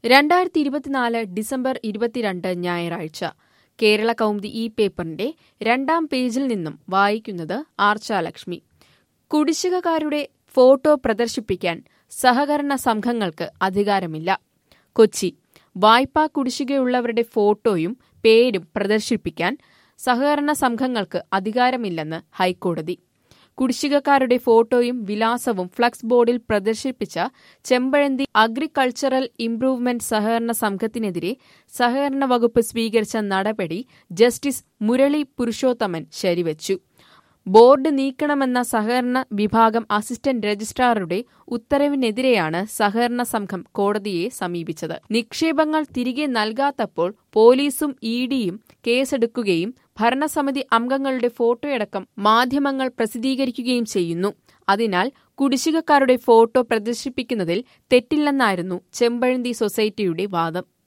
രണ്ടായിരത്തി ഇരുപത്തിനാല് ഡിസംബർ ഇരുപത്തിരണ്ട് ഞായറാഴ്ച കേരള കൗമുദി ഈ പേപ്പറിന്റെ രണ്ടാം പേജിൽ നിന്നും വായിക്കുന്നത് ആർച്ചാലക്ഷ്മി കുടിശ്ശികക്കാരുടെ ഫോട്ടോ പ്രദർശിപ്പിക്കാൻ സഹകരണ സംഘങ്ങൾക്ക് അധികാരമില്ല കൊച്ചി വായ്പാ കുടിശ്ശികയുള്ളവരുടെ ഫോട്ടോയും പേരും പ്രദർശിപ്പിക്കാൻ സഹകരണ സംഘങ്ങൾക്ക് അധികാരമില്ലെന്ന് ഹൈക്കോടതി കുടിശ്ശികക്കാരുടെ ഫോട്ടോയും വിലാസവും ഫ്ലക്സ് ബോർഡിൽ പ്രദർശിപ്പിച്ച ചെമ്പഴന്തി അഗ്രികൾച്ചറൽ ഇംപ്രൂവ്മെന്റ് സഹകരണ സംഘത്തിനെതിരെ സഹകരണ വകുപ്പ് സ്വീകരിച്ച നടപടി ജസ്റ്റിസ് മുരളി പുരുഷോത്തമൻ ശരിവച്ചു ബോർഡ് നീക്കണമെന്ന സഹകരണ വിഭാഗം അസിസ്റ്റന്റ് രജിസ്ട്രാറുടെ ഉത്തരവിനെതിരെയാണ് സഹകരണ സംഘം കോടതിയെ സമീപിച്ചത് നിക്ഷേപങ്ങൾ തിരികെ നൽകാത്തപ്പോൾ പോലീസും ഇ ഡിയും കേസെടുക്കുകയും ഭരണസമിതി അംഗങ്ങളുടെ ഫോട്ടോയടക്കം മാധ്യമങ്ങൾ പ്രസിദ്ധീകരിക്കുകയും ചെയ്യുന്നു അതിനാൽ കുടിശ്ശികക്കാരുടെ ഫോട്ടോ പ്രദർശിപ്പിക്കുന്നതിൽ തെറ്റില്ലെന്നായിരുന്നു ചെമ്പഴന്തി സൊസൈറ്റിയുടെ വാദം